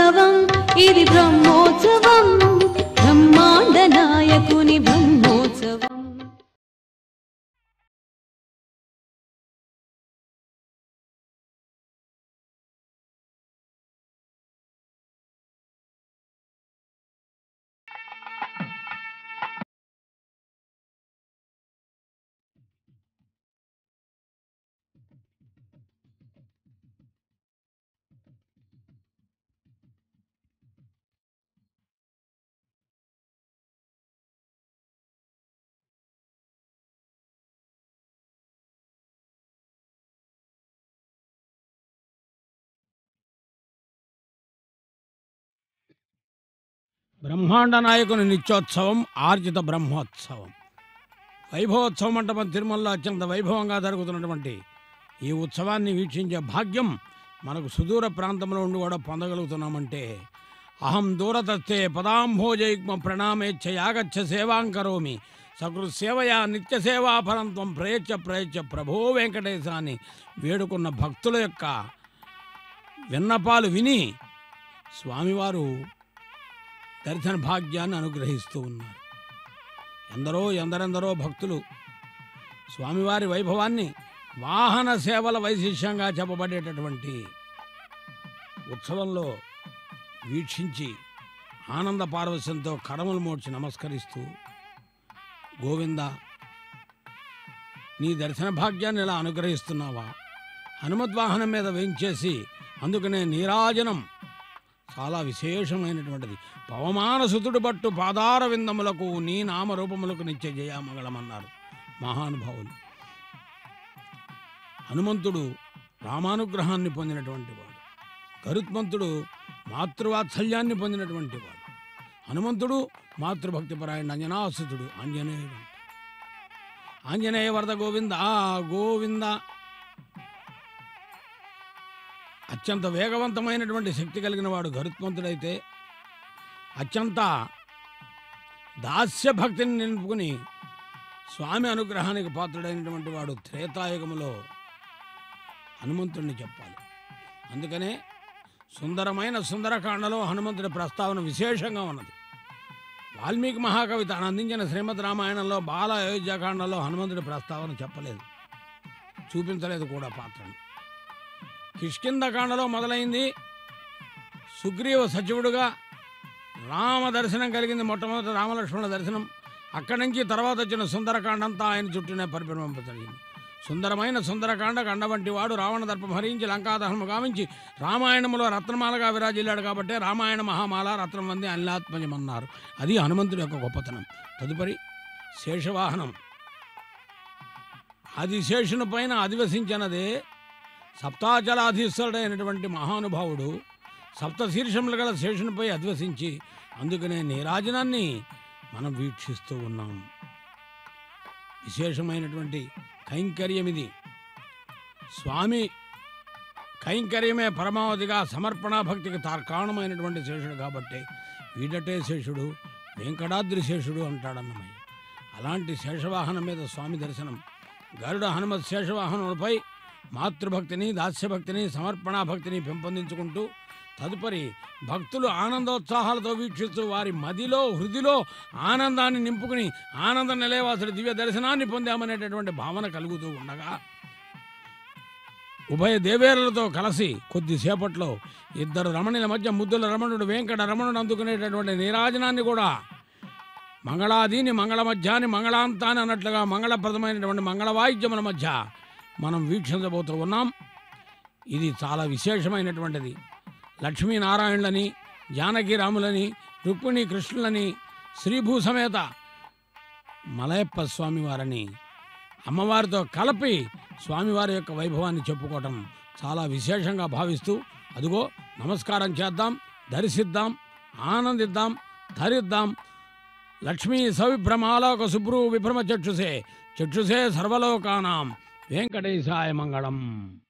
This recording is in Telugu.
బ్రహ్మోత్సవం ఇది బ్రహ్మోత్సవం బ్రహ్మాండ నాయకుని బ్రహ్మోత్సవం బ్రహ్మాండ నాయకుని నిత్యోత్సవం ఆర్జిత బ్రహ్మోత్సవం వైభవోత్సవం మంటపం తిరుమలలో అత్యంత వైభవంగా జరుగుతున్నటువంటి ఈ ఉత్సవాన్ని వీక్షించే భాగ్యం మనకు సుదూర ప్రాంతంలో ఉండి కూడా పొందగలుగుతున్నామంటే అహం దూరతస్థే పదాంభోజయుగ్మ ప్రణామేచ్ఛ యాగచ్చ సేవాం కరోమి సకృత్ సేవయా నిత్య సేవాఫలంత్వం ప్రయచ్చ ప్రయచ్చ ప్రభో వెంకటేశ అని వేడుకున్న భక్తుల యొక్క విన్నపాలు విని స్వామివారు దర్శన భాగ్యాన్ని అనుగ్రహిస్తూ ఉన్నారు ఎందరో ఎందరెందరో భక్తులు స్వామివారి వైభవాన్ని వాహన సేవల వైశిష్యంగా చెప్పబడేటటువంటి ఉత్సవంలో వీక్షించి ఆనంద పారవశ్యంతో కడమలు మోడ్చి నమస్కరిస్తూ గోవింద నీ దర్శన భాగ్యాన్ని ఇలా అనుగ్రహిస్తున్నావా హనుమద్వాహనం మీద వేయించేసి అందుకనే నీరాజనం చాలా విశేషమైనటువంటిది పవమాన సుతుడు బట్టు పాదార విందములకు నీ నామరూపములకు నిత్య జయామగళమన్నారు మహానుభావులు హనుమంతుడు రామానుగ్రహాన్ని పొందినటువంటి వాడు గరుత్మంతుడు మాతృవాత్సల్యాన్ని పొందినటువంటి వాడు హనుమంతుడు మాతృభక్తి పరాయణ అంజనాసుతుడు ఆంజనేయుడు ఆంజనేయ వరద గోవింద ఆ గోవింద అత్యంత వేగవంతమైనటువంటి శక్తి కలిగిన వాడు గరుత్మంతుడైతే అత్యంత దాస్య భక్తిని నిలుపుకుని స్వామి అనుగ్రహానికి పాత్రుడైనటువంటి వాడు త్రేతాయుగములో హనుమంతుడిని చెప్పాలి అందుకనే సుందరమైన సుందరకాండలో హనుమంతుడి ప్రస్తావన విశేషంగా ఉన్నది వాల్మీకి మహాకవి తాను అందించిన శ్రీమద్ రామాయణంలో బాల అయోధ్యాకాండలో హనుమంతుడి ప్రస్తావన చెప్పలేదు చూపించలేదు కూడా పాత్రను కిష్కిందకాండలో మొదలైంది సుగ్రీవ సచివుడుగా రామ దర్శనం కలిగింది మొట్టమొదటి రామలక్ష్మణ దర్శనం అక్కడి నుంచి తర్వాత వచ్చిన సుందరకాండంతా ఆయన చుట్టూనే పరిభ్రమింపజరిగింది సుందరమైన సుందరకాండ కండ వంటి వాడు రావణ దర్పం హరించి లంకాదహనము గావించి రామాయణములో రత్నమాలగా విరాజిల్లాడు కాబట్టి రామాయణ మహామాల రత్నం వంది అనిలాత్మజమన్నారు అది హనుమంతుడి యొక్క గొప్పతనం తదుపరి శేషవాహనం అది శేషుని పైన అధివసించినదే సప్తాచలాధీశ్వరుడైనటువంటి మహానుభావుడు సప్త శీర్షములు గల శేషునిపై అధ్వసించి అందుకనే నీరాజనాన్ని మనం వీక్షిస్తూ ఉన్నాం విశేషమైనటువంటి కైంకర్యం ఇది స్వామి కైంకర్యమే పరమావధిగా సమర్పణ భక్తికి తార్కాణమైనటువంటి శేషుడు కాబట్టి వీడటే శేషుడు వెంకటాద్రి శేషుడు అంటాడన్నమయ్య అలాంటి శేషవాహనం మీద స్వామి దర్శనం గరుడ హనుమత్ శేషవాహనులపై మాతృభక్తిని దాస్యభక్తిని సమర్పణ భక్తిని పెంపొందించుకుంటూ తదుపరి భక్తులు ఆనందోత్సాహాలతో వీక్షిస్తూ వారి మదిలో హృదిలో ఆనందాన్ని నింపుకుని ఆనంద నిలయవాసుడి దివ్య దర్శనాన్ని పొందామనేటటువంటి భావన కలుగుతూ ఉండగా ఉభయ దేవేరులతో కలిసి కొద్దిసేపట్లో ఇద్దరు రమణుల మధ్య ముద్దుల రమణుడు వెంకట రమణుడు అందుకునేటటువంటి నీరాజనాన్ని కూడా మంగళాదీని మంగళ మధ్యాన్ని మంగళాంతాన్ని అన్నట్లుగా మంగళప్రదమైనటువంటి మంగళ వాయిద్యముల మధ్య మనం వీక్షించబోతూ ఉన్నాం ఇది చాలా విశేషమైనటువంటిది లక్ష్మీనారాయణులని జానకిరాములని రుక్మిణి కృష్ణులని శ్రీభూ సమేత మలయప్ప స్వామివారిని అమ్మవారితో కలిపి స్వామివారి యొక్క వైభవాన్ని చెప్పుకోవటం చాలా విశేషంగా భావిస్తూ అదిగో నమస్కారం చేద్దాం దర్శిద్దాం ఆనందిద్దాం ధరిద్దాం లక్ష్మీ సవిభ్రమాలోక శుభ్రు విభ్రమ చక్షుసే చక్షుసే సర్వలోకానాం వెంకటేశాయ మంగళం